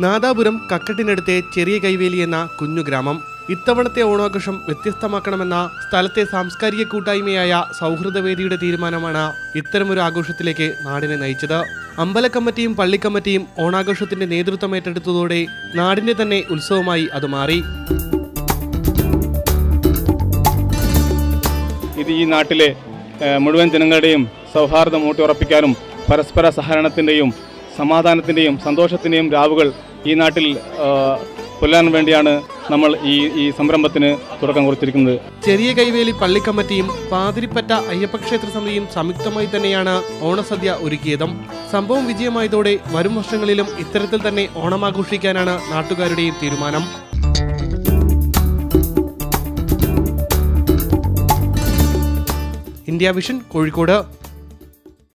നാദാപുരം കക്കട്ടിനടുത്തെ ചെറിയ കൈവേലി എന്ന കുഞ്ഞു ഗ്രാമം ഇത്തവണത്തെ ഓണാഘോഷം വ്യത്യസ്തമാക്കണമെന്ന സ്ഥലത്തെ സാംസ്കാരിക കൂട്ടായ്മയായ സൗഹൃദവേദിയുടെ തീരുമാനമാണ് ഇത്തരമൊരു ആഘോഷത്തിലേക്ക് നാടിനെ നയിച്ചത് അമ്പലക്കമ്മിറ്റിയും പള്ളിക്കമ്മിറ്റിയും ഓണാഘോഷത്തിന്റെ നേതൃത്വം ഏറ്റെടുത്തതോടെ നാടിന്റെ തന്നെ ഉത്സവമായി അത് മാറി ഇത് ഈ നാട്ടിലെ ഏഹ്, മുഴുവൻ ജനങ്ങളുടെയും സൗഹാർദ്ദം ഊട്ടിയുറപ്പിക്കാനും പരസ്പര സഹകരണത്തിൻ്റെയും സമാധാനത്തിൻ്റെയും സന്തോഷത്തിൻ്റെയും രാവുകൾ ഈ നാട്ടിൽ ഏഹ്, പുലരാൻ വേണ്ടിയാണ് നമ്മൾ ഈ ഈ സംരംഭത്തിന് തുടക്കം കുറിച്ചിരിക്കുന്നത് ചെറിയ കൈവേലി പള്ളിക്കമ്മിറ്റിയും പാതിരിപ്പറ്റ അയ്യപ്പക്ഷേത്ര സമിതിയും സംയുക്തമായി തന്നെയാണ് ഓണസദ്യ ഒരുക്കിയതും സംഭവം വിജയമായതോടെ വരും വർഷങ്ങളിലും ഇത്തരത്തിൽ തന്നെ ഓണം ആഘോഷിക്കാനാണ് നാട്ടുകാരുടെയും തീരുമാനം ഇന്ത്യ വിഷൻ കോഴിക്കോട്